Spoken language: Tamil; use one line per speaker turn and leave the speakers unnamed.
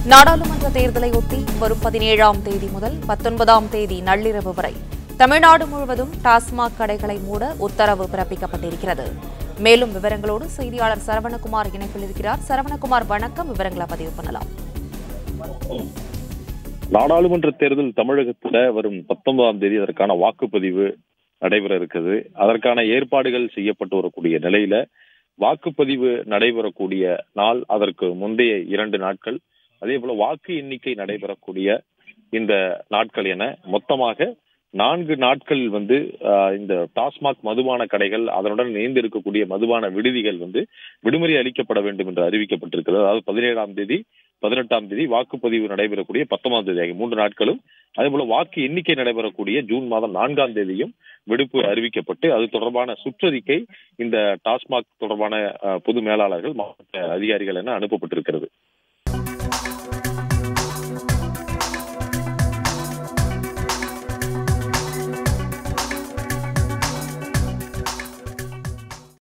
நாடாளுமன்ற தேர்தலையொட்டி வரும் பதினேழாம் தேதி முதல் பத்தொன்பதாம் தேதி நள்ளிரவு வரை தமிழ்நாடு முழுவதும் டாஸ்மாக் கடைகளை மூட உத்தரவு பிறப்பிக்கப்பட்டிருக்கிறது மேலும் விவரங்களோடு செய்தியாளர் சரவணகுமார் இணைப்பில் இருக்கிறார் சரவணகுமார் வணக்கம் விவரங்களை பதிவு பண்ணலாம்
நாடாளுமன்ற தேர்தல் தமிழகத்துல வரும் பத்தொன்பதாம் தேதி அதற்கான வாக்குப்பதிவு நடைபெற இருக்குது அதற்கான ஏற்பாடுகள் செய்யப்பட்டு வரக்கூடிய நிலையில வாக்குப்பதிவு நடைபெறக்கூடிய நாள் அதற்கு முந்தைய இரண்டு நாட்கள் அதே போல வாக்கு எண்ணிக்கை நடைபெறக்கூடிய இந்த நாட்கள் என மொத்தமாக நான்கு நாட்கள் வந்து ஆஹ், இந்த டாஸ்மாக் மதுபான கடைகள் அதனுடன் இணைந்து இருக்கக்கூடிய மதுபான விடுதிகள் வந்து விடுமுறை அளிக்கப்பட வேண்டும் என்று அறிவிக்கப்பட்டிருக்கிறது அதாவது பதினேழாம் தேதி பதினெட்டாம் தேதி வாக்குப்பதிவு நடைபெறக்கூடிய பத்தொன்பதாம் தேதி ஆகிய மூன்று நாட்களும் அதே போல வாக்கு எண்ணிக்கை நடைபெறக்கூடிய ஜூன் மாதம் நான்காம் தேதியும் விடுப்பு அறிவிக்கப்பட்டு அது தொடர்பான சுற்றறிக்கை இந்த டாஸ்மாக் தொடர்பான அஹ், பொது மேலாளர்கள் மாவட்ட அதிகாரிகள் என அனுப்பப்பட்டிருக்கிறது